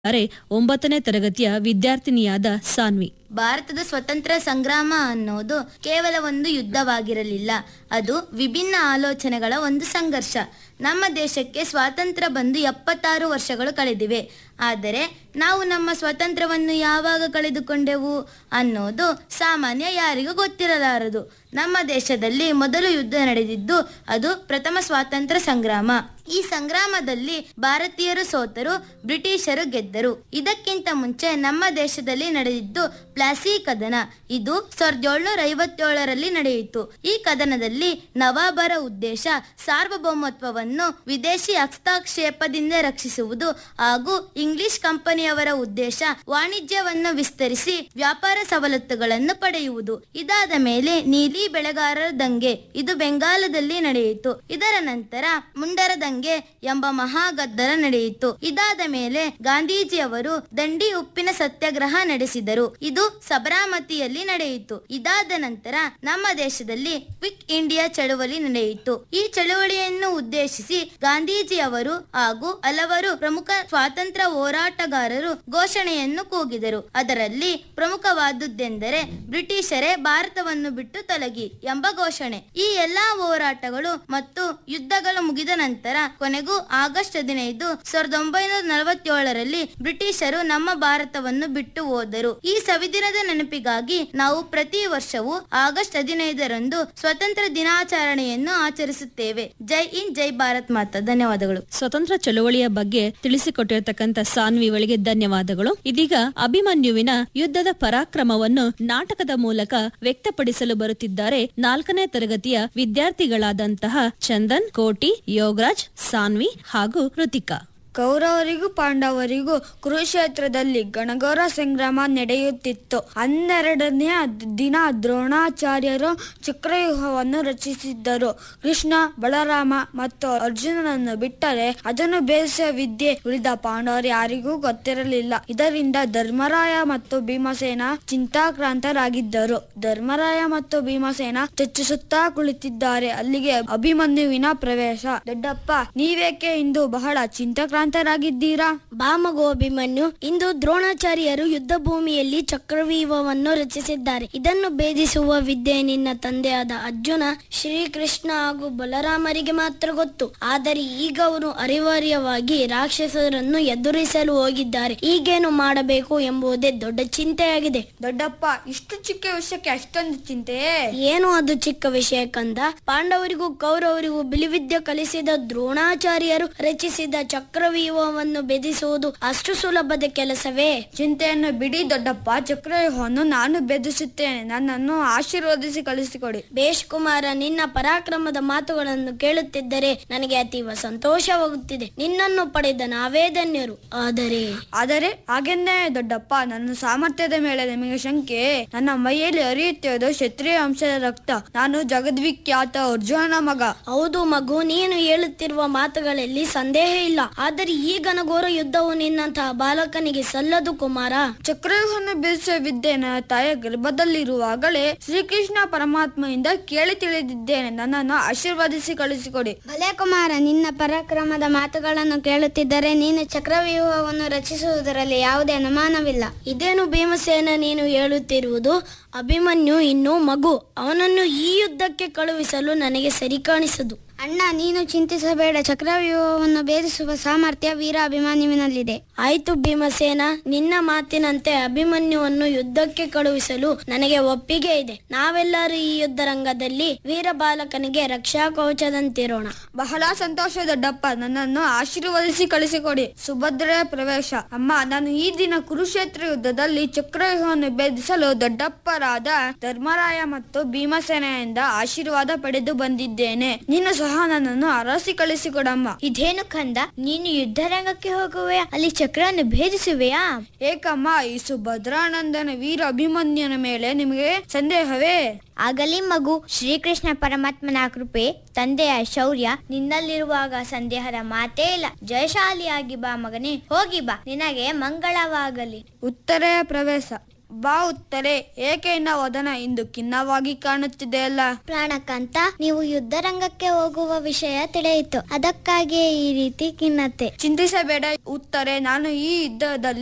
ಅರೆ ಒಂಬತ್ತನೇ ತರಗತಿಯ ವಿದ್ಯಾರ್ಥಿನಿಯಾದ ಸಾನ್ವಿ ಭಾರತದ ಸ್ವತಂತ್ರ ಸಂಗ್ರಾಮ ಅನ್ನೋದು ಕೇವಲ ಒಂದು ಯುದ್ಧವಾಗಿರಲಿಲ್ಲ ಅದು ವಿಭಿನ್ನ ಆಲೋಚನೆಗಳ ಒಂದು ಸಂಘರ್ಷ ನಮ್ಮ ದೇಶಕ್ಕೆ ಸ್ವಾತಂತ್ರ್ಯ ಬಂದು ಎಪ್ಪತ್ತಾರು ವರ್ಷಗಳು ಕಳೆದಿವೆ ಆದರೆ ನಾವು ನಮ್ಮ ಸ್ವಾತಂತ್ರ್ಯವನ್ನು ಯಾವಾಗ ಕಳೆದುಕೊಂಡೆವು ಅನ್ನೋದು ಸಾಮಾನ್ಯ ಯಾರಿಗೂ ಗೊತ್ತಿರಲಾರದು ನಮ್ಮ ದೇಶದಲ್ಲಿ ಮೊದಲು ಯುದ್ಧ ನಡೆದಿದ್ದು ಅದು ಪ್ರಥಮ ಸ್ವಾತಂತ್ರ್ಯ ಸಂಗ್ರಾಮ ಈ ಸಂಗ್ರಾಮದಲ್ಲಿ ಭಾರತೀಯರು ಸೋತರು ಬ್ರಿಟಿಷರು ಗೆದ್ದರು ಇದಕ್ಕಿಂತ ಮುಂಚೆ ನಮ್ಮ ದೇಶದಲ್ಲಿ ನಡೆದಿದ್ದು ಪ್ಲಾಸಿ ಕದನ ಇದು ಸಾವಿರದ ಏಳ್ನೂರ ಐವತ್ತೇಳರಲ್ಲಿ ನಡೆಯಿತು ಈ ಕದನದಲ್ಲಿ ನವಾಬರ ಉದ್ದೇಶ ಸಾರ್ವಭೌಮತ್ವವನ್ನು ವಿದೇಶಿ ಹಸ್ತಕ್ಷೇಪದಿಂದ ರಕ್ಷಿಸುವುದು ಹಾಗೂ ಇಂಗ್ಲಿಷ್ ಕಂಪನಿಯವರ ಉದ್ದೇಶ ವಾಣಿಜ್ಯವನ್ನು ವಿಸ್ತರಿಸಿ ವ್ಯಾಪಾರ ಸವಲತ್ತುಗಳನ್ನು ಪಡೆಯುವುದು ಇದಾದ ಮೇಲೆ ನೀಲಿ ಬೆಳೆಗಾರರ ದಂಗೆ ಇದು ಬೆಂಗಾಲದಲ್ಲಿ ನಡೆಯಿತು ಇದರ ನಂತರ ಮುಂಡರ ದಂಗೆ ಎಂಬ ಮಹಾಗದ್ದಲ ನಡೆಯಿತು ಇದಾದ ಮೇಲೆ ಗಾಂಧೀಜಿಯವರು ದಂಡಿ ಉಪ್ಪಿನ ಸತ್ಯಾಗ್ರಹ ನಡೆಸಿದರು ಇದು ಸಬರಾಮತಿಯಲ್ಲಿ ನಡೆಯಿತು ಇದಾದ ನಂತರ ನಮ್ಮ ದೇಶದಲ್ಲಿ ಕ್ವಿಕ್ ಇಂಡಿಯಾ ಚಳುವಳಿ ನಡೆಯಿತು ಈ ಚಳುವಳಿಯನ್ನು ಉದ್ದೇಶಿಸಿ ಗಾಂಧೀಜಿಯವರು ಹಾಗೂ ಹಲವರು ಪ್ರಮುಖ ಸ್ವಾತಂತ್ರ್ಯ ಹೋರಾಟಗಾರರು ಘೋಷಣೆಯನ್ನು ಕೂಗಿದರು ಅದರಲ್ಲಿ ಪ್ರಮುಖವಾದುದೆಂದರೆ ಬ್ರಿಟಿಷರೇ ಭಾರತವನ್ನು ಬಿಟ್ಟು ತೊಲಗಿ ಎಂಬ ಘೋಷಣೆ ಈ ಎಲ್ಲಾ ಹೋರಾಟಗಳು ಮತ್ತು ಯುದ್ಧಗಳು ಮುಗಿದ ನಂತರ ಕೊನೆಗೂ ಆಗಸ್ಟ್ ಹದಿನೈದು ಸಾವಿರದ ಒಂಬೈನೂರ ನಲವತ್ತೇಳರಲ್ಲಿ ಬ್ರಿಟಿಷರು ನಮ್ಮ ಭಾರತವನ್ನು ಬಿಟ್ಟು ಹೋದರು ಈ ಸವಿದಿನದ ನೆನಪಿಗಾಗಿ ನಾವು ಪ್ರತಿ ವರ್ಷವೂ ಆಗಸ್ಟ್ ಹದಿನೈದರಂದು ಸ್ವತಂತ್ರ ದಿನಾಚರಣೆಯನ್ನು ಆಚರಿಸುತ್ತೇವೆ ಜೈ ಇನ್ ಜೈ ಭಾರತ್ ಮಾತಾ ಧನ್ಯವಾದಗಳು ಸ್ವತಂತ್ರ ಚಳುವಳಿಯ ಬಗ್ಗೆ ತಿಳಿಸಿಕೊಟ್ಟಿರತಕ್ಕಂತ ಸಾನ್ವಿಗಳಿಗೆ ಧನ್ಯವಾದಗಳು ಇದೀಗ ಅಭಿಮನ್ಯುವಿನ ಯುದ್ಧದ ಪರಾಕ್ರಮವನ್ನು ನಾಟಕದ ಮೂಲಕ ವ್ಯಕ್ತಪಡಿಸಲು ಬರುತ್ತಿದ್ದಾರೆ ನಾಲ್ಕನೇ ತರಗತಿಯ ವಿದ್ಯಾರ್ಥಿಗಳಾದಂತಹ ಚಂದನ್ ಕೋಟಿ ಯೋಗರಾಜ್ ಸಾನ್ವಿ ಹಾಗೂ ಋತಿಕಾ ಕೌರವರಿಗೂ ಪಾಂಡವರಿಗೂ ಕುರುಕ್ಷೇತ್ರದಲ್ಲಿ ಗಣಗೌರ ಸಂಗ್ರಾಮ ನಡೆಯುತ್ತಿತ್ತು ಹನ್ನೆರಡನೆಯ ದಿನ ದ್ರೋಣಾಚಾರ್ಯರು ಚಕ್ರವ್ಯೂಹವನ್ನು ರಚಿಸಿದ್ದರು ಕೃಷ್ಣ ಬಲರಾಮ ಮತ್ತು ಅರ್ಜುನನನ್ನು ಬಿಟ್ಟರೆ ಅದನ್ನು ಬೇಯಿಸುವ ವಿದ್ಯೆ ಉಳಿದ ಪಾಂಡವರು ಯಾರಿಗೂ ಗೊತ್ತಿರಲಿಲ್ಲ ಇದರಿಂದ ಧರ್ಮರಾಯ ಮತ್ತು ಭೀಮಸೇನ ಚಿಂತಾಕ್ರಾಂತರಾಗಿದ್ದರು ಧರ್ಮರಾಯ ಮತ್ತು ಭೀಮಸೇನ ಚರ್ಚಿಸುತ್ತಾ ಕುಳಿತಿದ್ದಾರೆ ಅಲ್ಲಿಗೆ ಅಭಿಮನ್ಯುವಿನ ಪ್ರವೇಶ ದೊಡ್ಡಪ್ಪ ನೀವೇಕೆ ಇಂದು ಬಹಳ ಚಿಂತಾಕ್ರಾಂತರಾಗಿದ್ದೀರಾ ಬಾಮಗೋ ಅಭಿಮನ್ಯು ಇಂದು ದ್ರೋಣಾಚಾರ್ಯರು ಯುದ್ಧ ಭೂಮಿಯಲ್ಲಿ ಚಕ್ರವ್ಯೂಹವನ್ನು ರಚಿಸಿದ್ದಾರೆ ಇದನ್ನು ಭೇದಿಸುವ ವಿದ್ಯೆ ನಿನ್ನ ತಂದೆಯಾದ ಅರ್ಜುನ ಶ್ರೀಕೃಷ್ಣ ಹಾಗೂ ಬಲರಾಮರಿಗೆ ಮಾತ್ರ ಗೊತ್ತು ಆದರೆ ಈಗ ಅವರು ಅನಿವಾರ್ಯವಾಗಿ ರಾಕ್ಷಸರನ್ನು ಎದುರಿಸಲು ಹೋಗಿದ್ದಾರೆ ಈಗೇನು ಮಾಡಬೇಕು ಎಂಬುದೇ ದೊಡ್ಡ ಚಿಂತೆಯಾಗಿದೆ ದೊಡ್ಡಪ್ಪ ಇಷ್ಟು ಚಿಕ್ಕ ವಿಷಯಕ್ಕೆ ಅಷ್ಟೊಂದು ಚಿಂತೆ ಏನು ಅದು ಚಿಕ್ಕ ವಿಷಯ ಕಂದ ಪಾಂಡವರಿಗೂ ಕೌರವರಿಗೂ ಬಿಲಿವಿದ್ಯೆ ಕಲಿಸಿದ ದ್ರೋಣಾಚಾರ್ಯರು ರಚಿಸಿದ ಚಕ್ರವ್ಯೂಹವನ್ನು ಬೆದಿಸುವುದು ಅಷ್ಟು ಸುಲಭದ ಕೆಲಸವೇ ಚಿಂತೆಯನ್ನು ಬಿಡಿ ದೊಡ್ಡಪ್ಪ ಚಕ್ರವ್ಯೂಹವನ್ನು ನಾನು ಬೆದರಿಸುತ್ತೇನೆ ನನ್ನನ್ನು ಆಶೀರ್ವದಿಸಿ ಕಳಿಸಿಕೊಡಿ ಬೇಷ್ ಕುಮಾರ ನಿನ್ನ ಪರಾಕ್ರಮದ ಮಾತುಗಳನ್ನು ಕೇಳುತ್ತಿದ್ದರೆ ನನಗೆ ಅತೀವ ಸಂತೋಷವಾಗುತ್ತಿದೆ ನಿನ್ನನ್ನು ಪಡೆದ ನಾವೇ ಧನ್ಯರು ಆದರೆ ಆದರೆ ಹಾಗೆಂದೇ ದೊಡ್ಡಪ್ಪ ನನ್ನ ಸಾಮರ್ಥ್ಯದ ಮೇಲೆ ನಿಮಗೆ ಶಂಕೆ ನನ್ನ ಮೈಯಲ್ಲಿ ಹರಿಯುತ್ತಿರುವುದು ಕ್ಷತ್ರಿಯ ವಂಶದ ರಕ್ತ ನಾನು ಜಗದ್ವಿಖ್ಯಾತ ಅರ್ಜುನನ ಮಗ ಹೌದು ಮಗು ನೀನು ಹೇಳುತ್ತಿರುವ ಮಾತುಗಳಲ್ಲಿ ಸಂದೇಹ ಇಲ್ಲ ಆದರೆ ಈ ಘನಘೋರ ಯುದ್ಧವು ನಿನ್ನಂತಹ ಬಾಲಕನಿಗೆ ಸಲ್ಲದು ಕುಮಾರ ಚಕ್ರವ್ಯೂಹವನ್ನು ಬೆದರಿಸುವ ವಿದ್ಯೆ ನನ್ನ ತಾಯಿಯ ಗರ್ಭದಲ್ಲಿರುವಾಗಲೇ ಶ್ರೀಕೃಷ್ಣ ಪರಮಾತ್ಮೆಯಿಂದ ಕೇಳಿ ತಿಳಿದಿದ್ದೇನೆ ನನ್ನನ್ನು ಆಶೀರ್ವದಿಸಿ ಕಳಿಸಿಕೊಡಿ ಭಲೆ ಕುಮಾರ ನಿನ್ನ ಪರಾಕ್ರಮದ ಮಾತುಗಳನ್ನು ಕೇಳುತ್ತಿದ್ದರೆ ನೀನು ಚಕ್ರವ್ಯೂಹವನ್ನು ರಚಿಸುವುದರಲ್ಲಿ ಯಾವುದೇ ಅನುಮಾನವಿಲ್ಲ ಇದೇನು ಭೀಮಸೇನ ನೀನು ಹೇಳುತ್ತಿರುವುದು ಅಭಿಮನ್ಯು ಇನ್ನೂ ಮಗು ಅವನನ್ನು ಈ ಯುದ್ಧಕ್ಕೆ ಕಳುಹಿಸಲು ನನಗೆ ಸರಿ ಕಾಣಿಸದು ಅಣ್ಣ ನೀನು ಚಿಂತಿಸಬೇಡ ಚಕ್ರವ್ಯೂಹವನ್ನು ಭೇದಿಸುವ ಸಾಮರ್ಥ್ಯ ವೀರ ಅಭಿಮಾನ್ಯುವಿನಲ್ಲಿದೆ ಆಯ್ತು ಭೀಮಸೇನ ನಿನ್ನ ಮಾತಿನಂತೆ ಅಭಿಮನ್ಯುವನ್ನು ಯುದ್ಧಕ್ಕೆ ಕಳುಹಿಸಲು ನನಗೆ ಒಪ್ಪಿಗೆ ಇದೆ ನಾವೆಲ್ಲರೂ ಈ ಯುದ್ಧ ರಂಗದಲ್ಲಿ ವೀರ ಬಾಲಕನಿಗೆ ರಕ್ಷಾ ಕವಚದಂತಿರೋಣ ಬಹಳ ಸಂತೋಷ ದೊಡ್ಡಪ್ಪ ನನ್ನನ್ನು ಆಶೀರ್ವದಿಸಿ ಕಳಿಸಿಕೊಡಿ ಸುಭದ್ರೆಯ ಪ್ರವೇಶ ಅಮ್ಮ ನಾನು ಈ ದಿನ ಕುರುಕ್ಷೇತ್ರ ಯುದ್ಧದಲ್ಲಿ ಚಕ್ರವ್ಯೂಹವನ್ನು ಭೇದಿಸಲು ದೊಡ್ಡಪ್ಪರಾದ ಧರ್ಮರಾಯ ಮತ್ತು ಭೀಮಸೇನೆಯಿಂದ ಆಶೀರ್ವಾದ ಪಡೆದು ಬಂದಿದ್ದೇನೆ ನೀನು ಸಹ ನನ್ನನ್ನು ಅರಸಿ ಕಳಿಸಿಕೊಡಮ್ಮ ಇದೇನು ಕಂದ ನೀನು ಯುದ್ಧರಂಗಕ್ಕೆ ಹೋಗುವೆಯಾ ಅಲ್ಲಿ ಚಕ್ರವನ್ನು ಭೇದಿಸುವೆಯಾ ಏಕಮ್ಮ ಈ ಸುಭದ್ರಾನಂದನ ವೀರ ಅಭಿಮನ್ಯನ ಮೇಲೆ ನಿಮಗೆ ಸಂದೇಹವೇ ಆಗಲಿ ಮಗು ಶ್ರೀಕೃಷ್ಣ ಪರಮಾತ್ಮನ ಕೃಪೆ ತಂದೆಯ ಶೌರ್ಯ ನಿನ್ನಲ್ಲಿರುವಾಗ ಸಂದೇಹದ ಮಾತೇ ಇಲ್ಲ ಜಯಶಾಲಿಯಾಗಿ ಬಾ ಮಗನೇ ಹೋಗಿ ಬಾ ನಿನಗೆ ಮಂಗಳವಾಗಲಿ ಉತ್ತರೆಯ ಪ್ರವೇಶ ಬಾ ಉತ್ತರೆ ಏಕೆ ನಿನ್ನ ವದನ ಇಂದು ಖಿನ್ನವಾಗಿ ಕಾಣುತ್ತಿದೆಯಲ್ಲ ಪ್ರಾಣಕಾಂತ ನೀವು ಯುದ್ಧ ರಂಗಕ್ಕೆ ಹೋಗುವ ವಿಷಯ ತಿಳಿಯಿತು ಅದಕ್ಕಾಗಿಯೇ ಈ ರೀತಿ ಖಿನ್ನತೆ ಚಿಂತಿಸಬೇಡ ಉತ್ತರೆ ನಾನು ಈ ಯುದ್ಧದಲ್ಲಿ